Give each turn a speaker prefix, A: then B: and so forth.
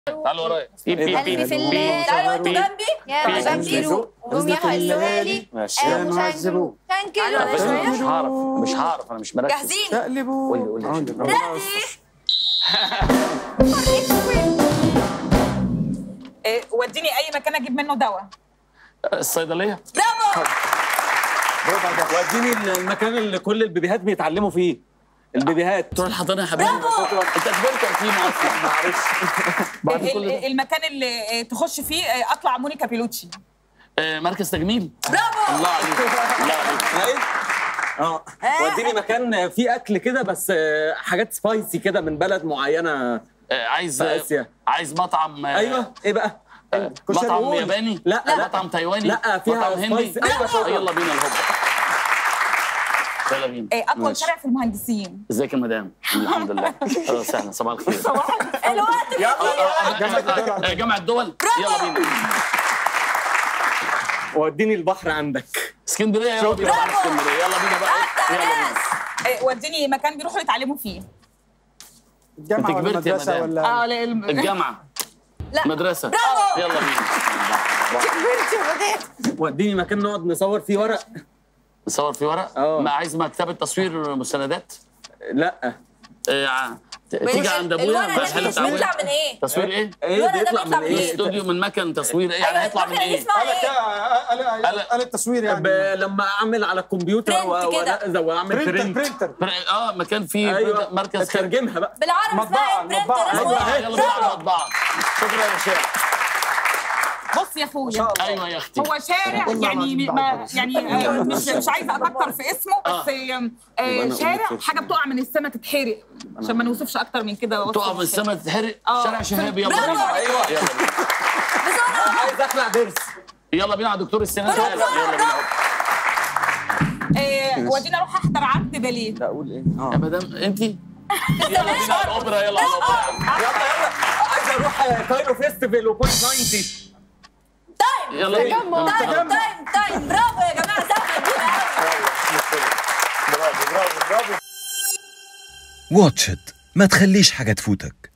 A: تعالوا ورايا بيب بيب
B: قلبي
A: بيب
B: في الليل
C: تعالوا انتوا جنبي
B: يا
A: في
B: مشنكلوا قوم يا حلوها لي يا مشنكلوا
C: تعالوا
B: شنكلوا
A: مش هعرف مش هعرف انا مش مركز
C: جاهزين
D: تقلبوا
A: قول لي قول لي
C: ريدي
E: إيه، وديني اي مكان اجيب منه دواء
A: الصيدليه
C: برافو
D: وديني المكان اللي كل البيبيهات بيتعلموا فيه البيبيهات
A: تروح الحضانه يا حبيبي انت كبرت يا تيمو اصلا معلش بعد
E: ال-
A: كل ده
E: ال- المكان اللي إيه، تخش فيه إيه، اطلع مونيكا بيلوتشي
A: آه، مركز تجميل
C: برافو
A: الله عليك الله عليك
D: ايه اه وديني مكان فيه اكل كده بس آه، حاجات سبايسي كده من بلد معينه
A: آه، عايز
D: في آسيا.
A: عايز مطعم آه،
D: ايوه ايه بقى
A: آه،
D: كشري
A: مطعم
D: قول.
A: ياباني
D: لا، لا.
A: مطعم تايواني
D: لا، فيها
A: مطعم هندي
D: سبايسي. أيوة، شكراً.
A: يلا بينا الهوبا يلا بينا
E: إيه، اطول
D: ماشي.
E: شارع في المهندسين
A: ازيك يا مدام الحمد لله اهلا وسهلا صباح الخير
C: الوقت
A: آه، جامعة الدول يلا بينا
D: وديني البحر عندك
A: اسكندريه يلا بينا بقى اسكندريه يلا بينا بقى يلا بينا
E: إيه، وديني مكان بيروحوا يتعلموا فيه
F: الجامعة
A: أنت
F: ولا
A: كبرت يا
F: المدرسة
A: مدام.
F: ولا
E: اه لا، الم-
A: الجامعه
C: لا.
A: مدرسه
C: برافو.
A: يلا بينا
C: كبرت يا مدام
D: وديني مكان نقعد نصور فيه ورق
A: نصور في ورق
D: اه.
A: ما عايز مكتبه تصوير مستندات
D: لا
A: آه، ع- ت- تيجي عند ابويا
C: الورق
A: مفيش
C: ده
A: حل بتاع
C: بيطلع
A: أبويا.
C: من ايه؟
A: تصوير ايه؟
D: ايه
C: الورق ده
D: بيطلع
C: بيطلع
D: من
C: من
D: ايه
A: استوديو من مكن تصوير ايه يعني
C: ايوه
A: هيطلع من
C: المكنة دي
A: ايه؟
C: اسمها
F: قالت
C: ايه؟
F: قالت قالت التصوير يعني
D: ب- لما اعمل على الكمبيوتر
C: برنت
D: و-
C: كده.
D: وأنزل واعمل
F: برينتر
D: برنت
F: برينتر
A: بر- اه مكان فيه
D: ايوه
A: مركز كده.
D: ترجمها بقى
C: بالعربي اسمها ايه؟
F: مطبعة،
C: برينتر
F: مطبعة.
C: اسمه
A: يلا
C: ايه؟
A: بينا على
C: برافو
A: المطبعه شكرا يا شيخ
E: بص يا اخويا
A: ايوه يا اختي
E: هو شارع يعني ما يعني آه، مش مش عايزه اكتر في اسمه بس آه، آه،
D: أنا
E: شارع
D: قلت
E: حاجه بتقع من السما تتحرق عشان ما نوصفش اكتر من كده وصف
A: تقع من السما تتحرق
E: اه.
A: شارع شهاب يلا
C: برافو.
A: بينا
D: ايوه
A: يلا بينا
C: بسرعة
D: عايز اخلع ضرس
A: يلا بينا على دكتور السنان
C: برافو.
A: يلا بينا
E: آه، ودينا اروح احضر عقد باليه
D: لا اقول ايه
A: يا
D: اه
A: مدام انت يلا بينا على الاوبرا يلا على الاوبرا
D: يلا يلا عايز اروح آه، كايرو فيستيفال وبوينت 90
C: تايم
A: يلا بينا
C: تايم تايم تايم برافو يا جماعة سهلة دي قوي
G: واتش إت ما تخليش حاجة تفوتك